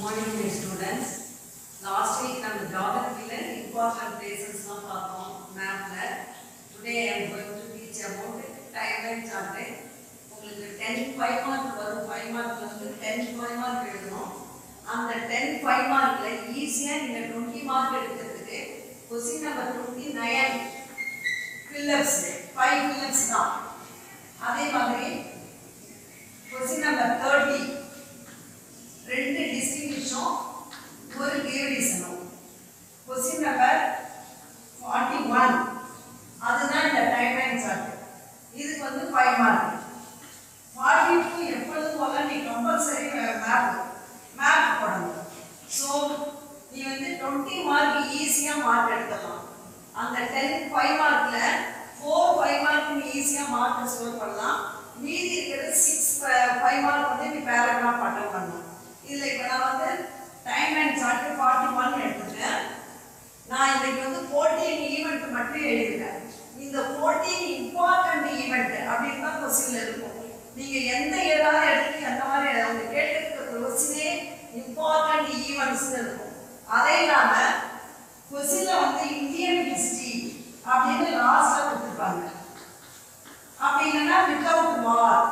Morning my students last week நம்ம ஜாகிரபியில் important பிளேசஸ்லாம் பார்த்தோம் மேப்பில் today I'm going to teach about time and chart உங்களுக்கு டென் ஃபைவ் மார்க் வரும் ஃபைவ் மார்க்ல வந்து டென் ஃபைவ் மார்க் எழுதணும் அந்த டென் ஃபைவ் மார்க்கில் ஈஸியாக நீங்கள் டுவெண்ட்டி மார்க் எடுக்கிறதுக்கு question number twenty nine fillups five fillups தான் அதே மாதிரி கொஸ்டின் நம்பர் தேர்ட்டி ரெண்டு டிஸ்டிங்விஷும் ஒரு கேவ் ரீசனும் கொஸ்டின் நம்பர் ஃபார்ட்டி ஒன் அதுதான் இந்த டைம் லைன் சார்ட் இதுக்கு வந்து ஃபைவ் மார்க் ஃபார்ட்டி டூ எப்பொழுதும் போல நீ கம்பல்சரி மேப் மேப் போடணும் ஸோ நீ வந்து டுவெண்ட்டி மார்க் ஈஸியாக மார்க் எடுத்துடலாம் அந்த டென் ஃபைவ் மார்க்கில் ஃபோர் ஃபைவ் மார்க் நீ ஈஸியாக மார்க் ஸ்கோர் பண்ணலாம் மீதி இருக்கிறது சிக்ஸ் ஃபைவ் மார்க் வந்து நீ பேராகிராஃப் அட்டன் பண்ணணும் இதில் இப்போ நான் வந்து time and chart forty one எடுத்துட்டேன் நான் இன்னைக்கு வந்து ஃபோர்டீன் ஈவெண்ட் மட்டும் எழுதிருக்கேன் இந்த ஃபோர்டீன் இம்பார்ட்டன்ட் ஈவெண்ட் அப்படின்னு தான் கொஸ்டின்ல இருக்கும் நீங்க எந்த ஏதாவது எடுத்து அந்த மாதிரி அவங்க கேட்டிருக்க கொஸ்டினே இம்பார்ட்டன்ட் ஈவெண்ட்ஸ் இருக்கும் அதே இல்லாம கொஸ்டின்ல வந்து இந்தியன் ஹிஸ்டரி அப்படின்னு லாஸ்டா கொடுத்துருப்பாங்க அப்படி இல்லைன்னா வித்தவுட் வார்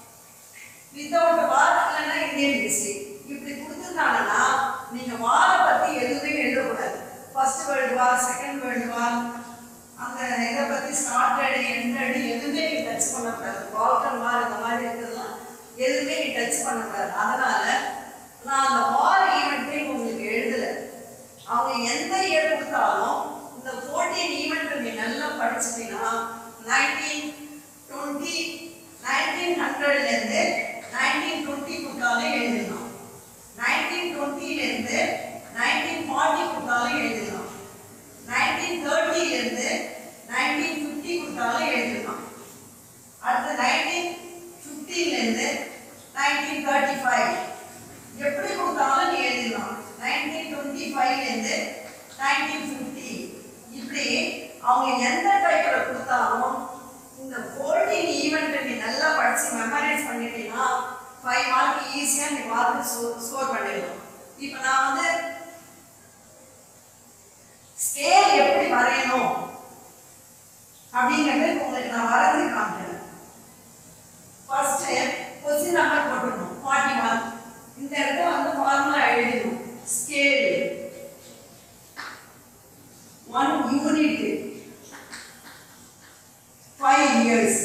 வித்தவுட் வார் இல்லைன்னா இந்தியன் ஹிஸ்டரி இப்படி கொடுத்துருந்தாங்கன்னா நீங்க வாரை பத்தி எதுவுமே எழுதக்கூடாது first world war second world war அந்த இதை பத்தி ஸ்டார்டட் எண்டட் எதுவுமே நீ டச் பண்ணக்கூடாது பால்கன் வார் இந்த மாதிரி இருக்கிறதுலாம் எதுவுமே நீ டச் பண்ணக்கூடாது அதனால நான் அந்த வார் ஈவெண்ட்டே உங்களுக்கு எழுதல அவங்க எந்த இயர் கொடுத்தாலும் இந்த ஃபோர்டீன் ஈவெண்ட் நீ நல்லா படிச்சிட்டீங்கன்னா நைன்டீன் டுவெண்ட்டி நைன்டீன் ஹண்ட்ரட்லேருந்து நைன்டீன் டுவெண்ட்டி கொடுத்தாலே எழுதிடலாம் நைன்டீன் டுவெண்ட்டிலேருந்து நைன்டீன் ஃபார்ட்டி கொடுத்தாலும் எழுதிடலாம் நைன்டீன் தேர்ட்டிலேருந்து நைன்டீன் ஃபிஃப்டி கொடுத்தாலும் எழுதிடலாம் அடுத்து நைன்டீன் ஃபிஃப்டிலேருந்து நைன்டீன் தேர்ட்டி ஃபைவ் எப்படி கொடுத்தாலும் நீ எழுதிடலாம் நைன்டீன் டுவெண்ட்டி ஃபைவ்லேருந்து நைன்டீன் ஃபிஃப்டி இப்படி அவங்க எந்த டைப்பில் கொடுத்தாலும் இந்த ஃபோர்டீன் ஈவெண்ட்டை நீ நல்லா படித்து மெமரைஸ் பண்ணிட்டீங்கன்னா ஃபைவ் மார்க் ஈஸியாக நீ மார்க் ஸ்கோர் பண்ணிடலாம் இப்போ நான் வந்து ஸ்கேல் எப்படி வரையணும் அப்படிங்கிறது உங்களுக்கு நான் வரைஞ்சு காமிக்கிறேன் ஃபர்ஸ்ட் கொஸ்டின் நம்பர் போட்டுடணும் ஃபார்ட்டி ஒன் இந்த இடத்துல வந்து ஃபார்முலா எழுதணும் scale one unit five years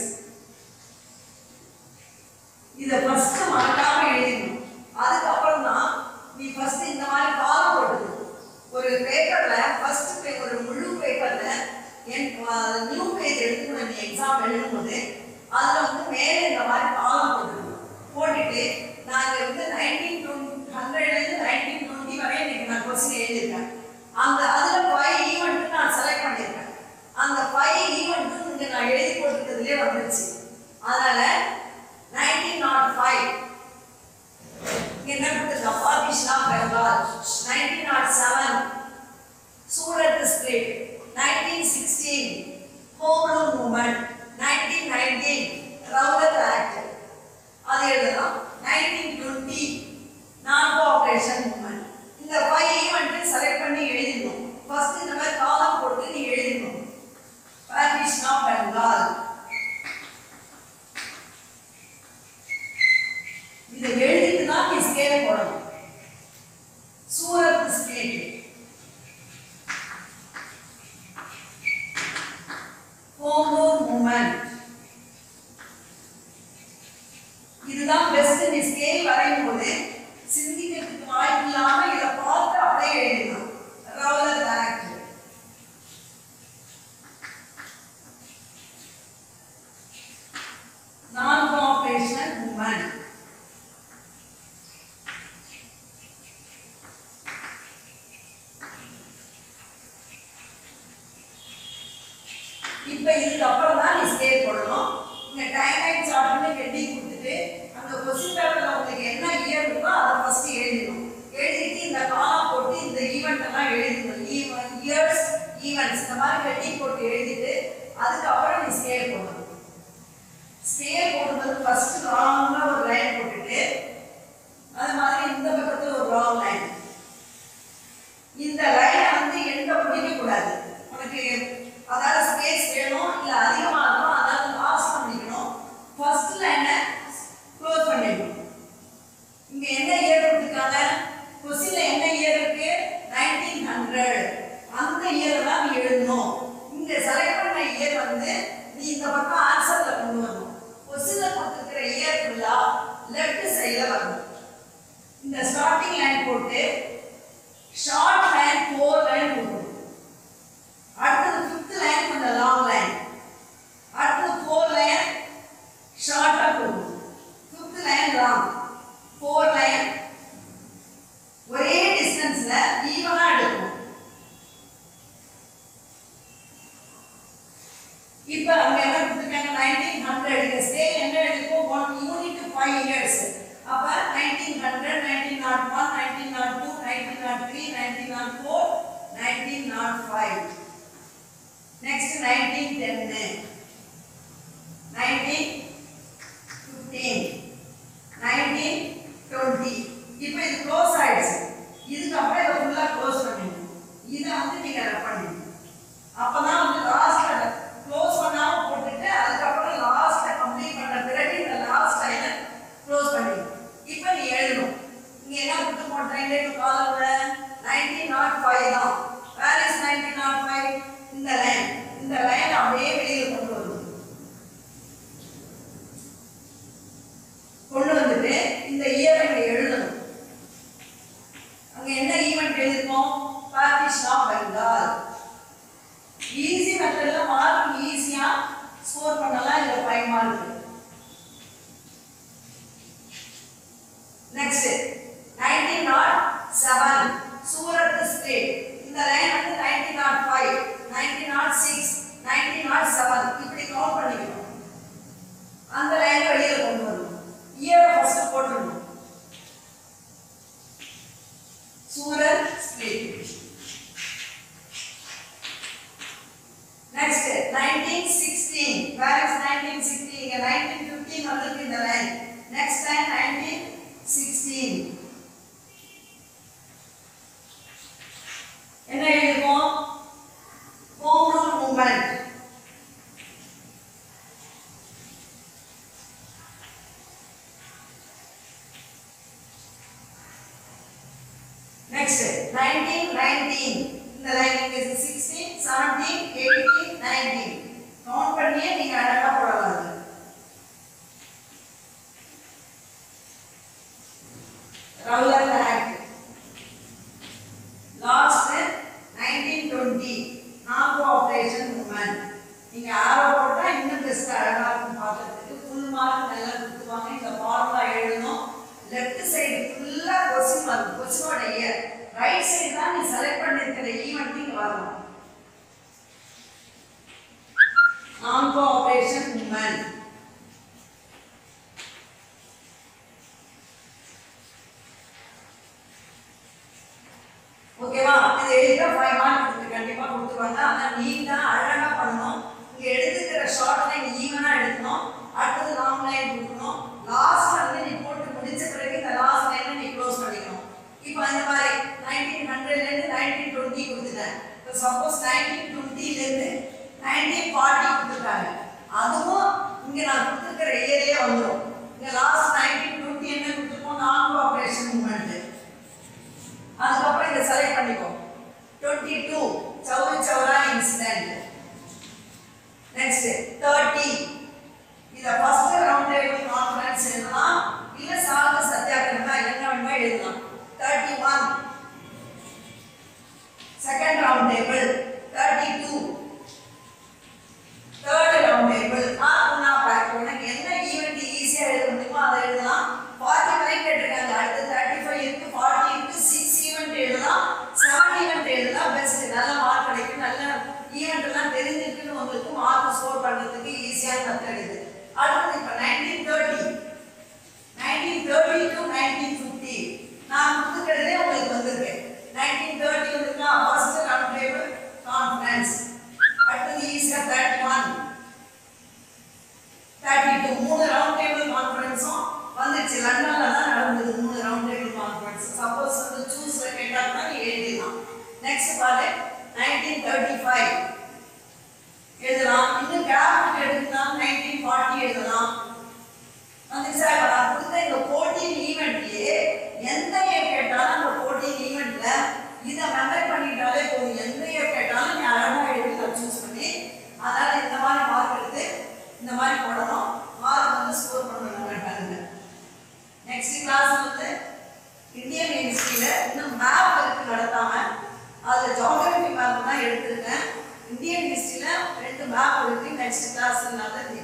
இதை ஃபர்ஸ்ட் மறக்காம எழுதிடணும் அதுக்கப்புறம் தான் நீ ஃபர்ஸ்ட் இந்த மாதிரி காலம் போட்டுக்கணும் ஒரு பேப்பர்ல ஃபர்ஸ்ட் ஒரு முழு பேப்பர்ல என் நியூ பேஜ் எடுத்துக்கணும் நீ எக்ஸாம் எழுதும்போது அதுல வந்து மேலே இந்த மாதிரி காலம் போட்டுக்கணும் போட்டுட்டு நான் இங்க வந்து நைன்டீன் டுவெண்ட்டி ஹண்ட்ரட்லேருந்து நைன்டீன் டுவெண்ட்டி வரையும் இன்னைக்கு நான் கொஸ்டின் எழுதியிருக்கேன் அந்த அதுல ஃபைவ் ஈவெண்ட் நான் செலக்ட் பண்ணியிருக்கேன் அந்த ஃபைவ் ஈவெண்ட் இங்க நான் எழுதி போட்டுக்கிறதுலே வந்துருச்சு அதனால நைன்டீன் நாட் ஃபைவ் என்ன கொடுத்துருக்கா பாகிஸ்தா Bengal nineteen naught seven Surat split nineteen sixteen home rule movement nineteen nineteen Rowlatt act அது எழுதலாம் nineteen twenty non cooperation movement இந்த ஃபைவ் ஈவெண்ட்டு செலக்ட் பண்ணி எழுதிடணும் ஃபர்ஸ்ட் இந்த மாதிரி காலம் போட்டு நீ எழுதிடணும் பாகிஸ்தா பெங்கால் இதை எழுதிட்டு தான் நீ ஸ்கேல் போடணும் சூரத் ஸ்டேட் ஹோமோ மூமெண்ட் இதுதான் பெஸ்ட் நீ ஸ்கேல் வரையும் போது சிந்திக்கிறதுக்கு வாய்ப்பு இல்லாம இதை பார்த்து அப்படியே எழுதணும் Rowlatt act non cooperation movement இப்போ இதுக்கு அப்புறம் தான் நீ ஸ்கேல் போடணும் இங்க டைம் லைன் சார்ட்னு ஹெட்டிங் கொடுத்துட்டு அந்த கொஸ்டின் பேப்பர்ல உங்களுக்கு என்ன இயர் இருக்கோ அதை ஃபர்ஸ்ட் எழுதணும் எழுதிட்டு இந்த காலம் போட்டு இந்த ஈவெண்ட் எல்லாம் எழுதணும் இயர்ஸ் ஈவெண்ட்ஸ் இந்த மாதிரி ஹெட்டிங் போட்டு எழுதிட்டு அதுக்கப்புறம் நீ ஸ்கேல் போடணும் ஸ்கேல் போடும்போது ஃபர்ஸ்ட் லாங்காக ஒரு லைன் போட்டுட்டு அது மாதிரி இந்த பக்கத்துல ஒரு லாங் லைன் இயர் தான் நீ எழுதணும் இங்க செலக்ட் பண்ண இயர் வந்து நீ இந்த பக்கம் ஆன்சர்ல கொண்டு வரணும் கொஸ்டின்ல கொடுத்துருக்கிற இயர் ஃபுல்லா லெஃப்ட் சைடுல வரணும் இந்த ஸ்டார்டிங் லைன் போட்டு ஷார்ட் லைன் ஃபோர் லைன் போடணும் அடுத்தது ஃபிஃப்த் லைன் கொஞ்சம் லாங் லைன் அடுத்தது ஃபோர் லைன் ஷார்ட்டா போடணும் fifth line long four line ஒரே டிஸ்டன்ஸ்ல ஈவனா எடுக்கணும் இப்ப அங்க என்ன கொடுத்துருக்காங்க நைன்டீன் ஹண்ட்ரட் இந்த ஸ்கேல் என்ன எடுக்கும் ஒன் யூனிட் ஃபைவ் இயர்ஸ் அப்ப nineteen hundred nineteen naught one nineteen naught two nineteen naught three nineteen naught four nineteen naught five next nineteen டென்னு நைன்டீன் ஃபிஃப்டீன் நைன்டீன் டுவெண்ட்டி இப்போ இது க்ளோஸ் ஆயிடுச்சு இதுக்கப்புறம் இதை ஃபுல்லாக க்ளோஸ் பண்ணிடணும் இதை வந்து நீங்கள் ரெப் பண்ணிடணும் அப்பதான் வந்து லாஸ்ட்ல க்ளோஸ் பண்ணாம போட்டுட்டு அதுக்கப்புறம் லாஸ்ட்ல கம்ப்ளீட் பண்ண பிறகு இந்த லாஸ்ட் லைனை க்ளோஸ் பண்ணிடணும் இப்போ நீ எழுதணும் இங்க என்ன கொடுத்து போட்டேன் டு காலம்ல நைன்டீன் நாட் ஃபைவ் தான் where is nineteen naught five இந்த லைன் இந்த லைன் அப்படியே வெளியே கொண்டு வரணும் கொண்டு வந்துட்டு இந்த இயரை இங்க எழுதணும் அங்க என்ன ஈவென்ட் எழுதிருக்கோம் பார்ட்டிஷன் ஆஃப் பெங்கால் ஈஸி மெத்தட்ல மார்க் ஈஸியா ஸ்கோர் பண்ணலாம் இதுல five mark next nineteen naught seven Surat state இந்த லைன் வந்து nineteen naught five nineteen naught six nineteen naught seven இப்படி கவுண்ட் பண்ணிக்கணும் அந்த லைனை வெளியில கொண்டு வரணும் இயரை ஃபர்ஸ்ட் போட்டுடணும் Surat state Next, 1916. Where is 1916? இங்க 1915 வந்திருக்கு இந்த line. Next line 1916. என்ன எழுதுவோம் ஹோம் ரூல் மூவ்மெண்ட் நெக்ஸ்ட் 1919 இந்த லைன் இங்க 16 17 18 19 கவுண்ட் பண்ணியே நீங்க அழகா போடலாம் அது. ரவுலர் ஆக்ட் லாஸ்ட் 1920 நான் கோஆபரேஷன் மூமெண்ட் நீங்க ஆரோ போட்டா இன்னும் பெஸ்ட் அழகா இருக்கும் பார்க்கிறதுக்கு ஃபுல் மார்க் நல்லா கொடுத்துவாங்க இந்த ஃபார்முலா எழுதணும் லெஃப்ட் சைடு ஃபுல்லா கொஸ்டின் மார்க் கொஸ்டினோட இயர் ரைட் சைடு தான் நீ செலக்ட் பண்ணிருக்கிற ஈவெண்ட் இங்க வரணும் நான் கோஆபரேஷன் மூமெண்ட் ஓகேவா இது எழுதிட்டா ஃபைவ் மார்க் கொடுத்து கண்டிப்பா கொடுத்துருவாங்க ஆனா நீட்டா அழகா பண்ணணும் இங்க எடுத்துக்கிற ஷார்ட் லைன் ஈவனா எடுக்கணும் அடுத்தது லாங் லைன் கொடுக்கணும் லாஸ்ட் வந்து நீ போட்டு முடிச்ச பிறகு இந்த லாஸ்ட் லைனை நீ க்ளோஸ் பண்ணிக்கணும் இப்போ இந்த மாதிரி நைன்டீன் ஹண்ட்ரட்ல இருந்து நைன்டீன் டுவெண்ட்டி கொடுத்துட்டேன் இப்போ சப்போஸ் நைன்டீன் டுவெண்ட்டில இருந்து நைன்டீன் ஃபார்ட்டி கொடுத்துருக்காங்க அதுவும் இங்க நான் கொடுத்துருக்கிற இயர்லயே வந்துடும் இங்க லாஸ்ட் நைன்டீன் டுவெண்ட்டி என்ன கொடுத்துருக்கோம் நான் ஆபரேஷன் மூமெண்ட் அதுக்கப்புறம் இதை செலக்ட் பண்ணிக்கோ twenty two Chauri Chaura incident next thirty இதை ஃபர்ஸ்ட் ரவுண்ட் டேபிள் கான்ஃபரன்ஸ் எழுதலாம் இல்ல சாக சத்தியாகிரகா என்ன வேணுமோ எழுதலாம் thirty one second round table thirty two third round table ஆ உன்னா பேக் உனக்கு என்ன ஈவெண்ட் ஈஸியா எழுத முடியுமோ அதை எழுதலாம் ஃபார்ட்டி ஃபைவ் கேட்டிருக்காங்க அடுத்து தேர்ட்டி ஃபைவ் இருக்கு ஃபார்ட்டி இருக்கு சிக்ஸ் ஈவெண்ட் எழுதலாம் செவன் ஈவெண்ட் எழுதலாம் பெஸ்ட் நல்ல மார்க் கிடைக்கும் நல்ல ஈவெண்ட் எல்லாம் தெரிஞ்சிருக்குன்னு உங்களுக்கு மார்க் ஸ்கோர் பண்றதுக்கு ஈஸியான மெத்தட் இது அடுத்து இப்போ nineteen thirty nineteen thirty to nineteen fifty நான் கொடுத்துக்கிறதே உங்களுக்கு வந்திருக்கு நைன்டீன் தேர்ட்டி வந்துருக்கா ஃபர்ஸ்ட் ரவுண்ட் டேபிள் கான்ஃபரன்ஸ் அடுத்தது ஈஸியாக தேர்ட்டி ஒன் தேர்ட்டி டூ மூணு ரவுண்ட் டேபிள் கான்ஃபரன்ஸும் வந்துச்சு லண்டன்ல தான் நடந்தது மூணு ரவுண்ட் டேபிள் கான்ஃபரன்ஸ் சப்போஸ் வந்து சூஸ்ல கேட்டாங்கன்னா நீ எழுதிடலாம் நெக்ஸ்ட் பாரு நைன்டீன் தேர்ட்டி ஃபைவ் எழுதலாம் இன்னும் கேபிட் எடுக்கலாம் நைன்டீன் ஃபார்ட்டி எழுதலாம் வந்துச்சா இப்போ நான் கொடுத்த இந்த ஃபோர்டீன் ஈவெண்ட்லயே எந்த இயர் கேட்டாலும் அந்த ஃபோர்டீன் ஈவெண்ட்ல இதை மெமரி பண்ணிட்டாலே போதும் எந்த இயர் கேட்டாலும் ஜியோகிராஃபியில் இன்னும் மேப் இருக்கு நடத்தாம அதில் ஜியோகிராஃபி மேப் தான் எடுத்திருக்கேன் இந்தியன் ஹிஸ்ட்ரியில் ரெண்டு மேப் இருக்கு நெக்ஸ்ட் கிளாஸ்னால